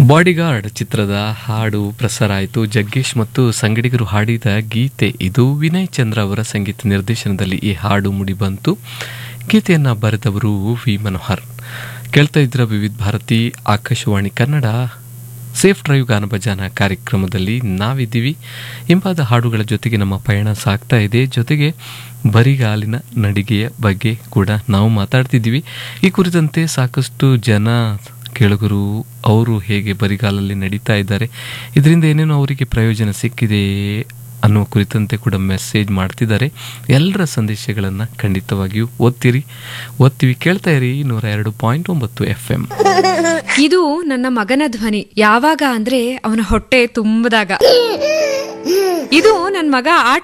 bodyguard ಚಿತ್ರದ ಹಾಡು ಪ್ರಸಾರ ಆಯಿತು ಜಗ್ಗೇಶ್ ಮತ್ತು ಸಂಗಡಿಗರು ಹಾಡಿದ ಗೀತೆ ಇದು ವಿನಯ್ ಚಂದ್ರ ಅವರ ಸಂಗೀತ ನಿರ್ದೇಶನದಲ್ಲಿ ಈ ಹಾಡು ಮೂಡಿಬಂತು ಗೀತೆಯನ್ನು ಬರೆದವರು ವಿ ಮನೋಹರ್ ಕೇಳ್ತಾ ಇದ್ರ ವಿವಿಧ ಭಾರತಿ ಆಕಾಶವಾಣಿ ಕನ್ನಡ ಸೇಫ್ ಡ್ರೈವ್ ಗಾನ ಭಜಾನ ಕಾರ್ಯಕ್ರಮದಲ್ಲಿ ನಾವಿದ್ದೀವಿ ಇಂಪಾದ ಹಾಡುಗಳ ಜೊತೆಗೆ ನಮ್ಮ ಪಯಣ ಸಾಗ್ತಾ ಇದೆ ಜೊತೆಗೆ ಬರಿಗಾಲಿನ ನಡಿಗೆಯ ಬಗ್ಗೆ ಕೂಡ ನಾವು ಮಾತಾಡ್ತಿದ್ದೀವಿ ಈ ಕುರಿತಂತೆ ಸಾಕಷ್ಟು ಜನ ಕೇಳುಗರು ಅವರು ಹೇಗೆ ಬರಿಗಾಲಲ್ಲಿ ನಡೀತಾ ಇದ್ದಾರೆ ಇದರಿಂದ ಏನೇನೋ ಅವರಿಗೆ ಪ್ರಯೋಜನ ಸಿಕ್ಕಿದೆ ಅನ್ನುವ ಕುರಿತಂತೆ ಕೂಡ ಮೆಸೇಜ್ ಮಾಡ್ತಿದ್ದಾರೆ ಎಲ್ಲರ ಸಂದೇಶಗಳನ್ನು ಖಂಡಿತವಾಗಿಯೂ ಓದ್ತಿರಿ ಓದ್ತೀವಿ ಕೇಳ್ತಾ ಇರಿ ನೂರ ಎರಡು ಪಾಯಿಂಟ್ ಒಂಬತ್ತು ಎಫ್ ಎಂ ಇದು ನನ್ನ ಮಗನ ಧ್ವನಿ ಯಾವಾಗ ಅಂದ್ರೆ ಅವನ ಹೊಟ್ಟೆ ತುಂಬದಾಗ ಇದು ನನ್ನ ಮಗ ಆಟ